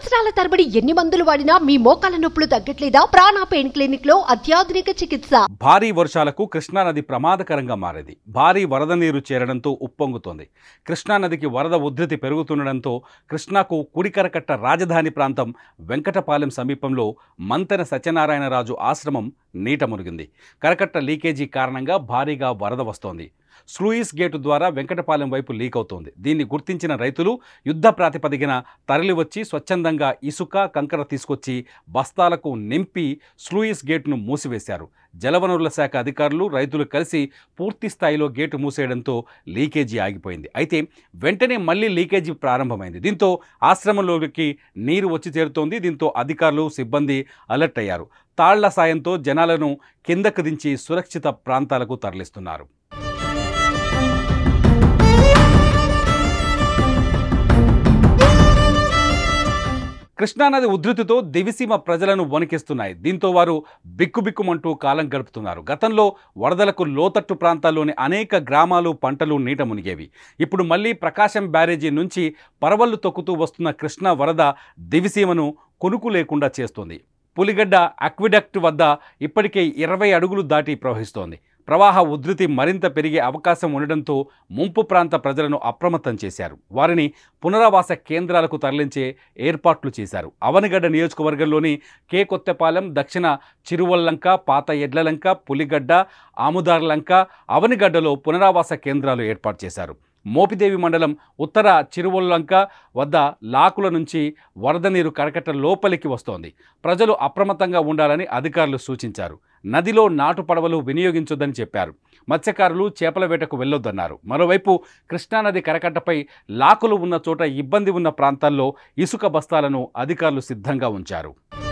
సంవత్సరాల తరబడి ఎన్ని మందులు వాడినా మీ మోకాల నొప్పులు తగ్గట్లేదా ప్రాణ పెయిన్ క్లినిక్ లో అత్యాధునిక చికిత్స భారీ వర్షాలకు కృష్ణానది ప్రమాదకరంగా మారింది భారీ వరద నీరు చేరడంతో ఉప్పొంగుతోంది కృష్ణానదికి వరద ఉధృతి పెరుగుతుండడంతో కృష్ణాకు కుడికరకట్ట రాజధాని ప్రాంతం వెంకటపాలెం సమీపంలో మంతెన సత్యనారాయణరాజు ఆశ్రమం నీట మునిగింది కరకట్ట లీకేజీ కారణంగా భారీగా వరద వస్తోంది స్లూయిస్ గేటు ద్వారా వెంకటపాలెం వైపు లీక్ అవుతోంది దీన్ని గుర్తించిన రైతులు యుద్ధ ప్రాతిపదికన తరలివచ్చి స్వచ్ఛందంగా ఇసుక కంకర తీసుకొచ్చి బస్తాలకు నింపి స్లూయిస్ గేటును మూసివేశారు జలవనరుల శాఖ అధికారులు రైతులు కలిసి పూర్తి స్థాయిలో గేటు మూసేయడంతో లీకేజీ ఆగిపోయింది అయితే వెంటనే మళ్ళీ లీకేజీ ప్రారంభమైంది దీంతో ఆశ్రమంలోకి నీరు వచ్చి చేరుతోంది దీంతో అధికారులు సిబ్బంది అలర్ట్ అయ్యారు తాళ్ల సాయంతో జనాలను కిందకు దించి సురక్షిత ప్రాంతాలకు తరలిస్తున్నారు కృష్ణానది ఉధృతితో దివిసీమ ప్రజలను వణికిస్తున్నాయి దీంతో వారు బిక్కుబిక్కుమంటూ కాలం గడుపుతున్నారు గతంలో వరదలకు లోతట్టు ప్రాంతాల్లోని అనేక గ్రామాలు పంటలు నీట మునిగేవి ఇప్పుడు మళ్ళీ ప్రకాశం బ్యారేజీ నుంచి పరవళ్లు తొక్కుతూ వస్తున్న కృష్ణా వరద దివిసీమను కొనుకు లేకుండా చేస్తోంది పులిగడ్డ అక్విడక్ట్ వద్ద ఇప్పటికే ఇరవై అడుగులు దాటి ప్రవహిస్తోంది ప్రవాహ ఉధృతి మరింత పెరిగే అవకాశం ఉండడంతో ముంపు ప్రాంత ప్రజలను అప్రమత్తం చేశారు వారిని పునరావాస కేంద్రాలకు తరలించే ఏర్పాట్లు చేశారు అవనిగడ్డ నియోజకవర్గంలోని కే కొత్తపాలెం దక్షిణ చిరువల్లంక పాత ఎడ్లలంక పులిగడ్డ ఆముదార్లంక అవనిగడ్డలో పునరావాస కేంద్రాలు ఏర్పాటు చేశారు మోపిదేవి మండలం ఉత్తర చిరువల్లంక వద్ద లాకుల నుంచి వరద నీరు కరకట్ట లోపలికి వస్తోంది ప్రజలు అప్రమత్తంగా ఉండాలని అధికారులు సూచించారు నదిలో నాటు పడవలు వినియోగించొద్దని చెప్పారు మత్స్యకారులు చేపల వేటకు వెళ్ళొద్దన్నారు మరోవైపు కృష్ణానది కరకట్టపై లాకులు ఉన్న చోట ఇబ్బంది ఉన్న ప్రాంతాల్లో ఇసుక బస్తాలను అధికారులు సిద్ధంగా ఉంచారు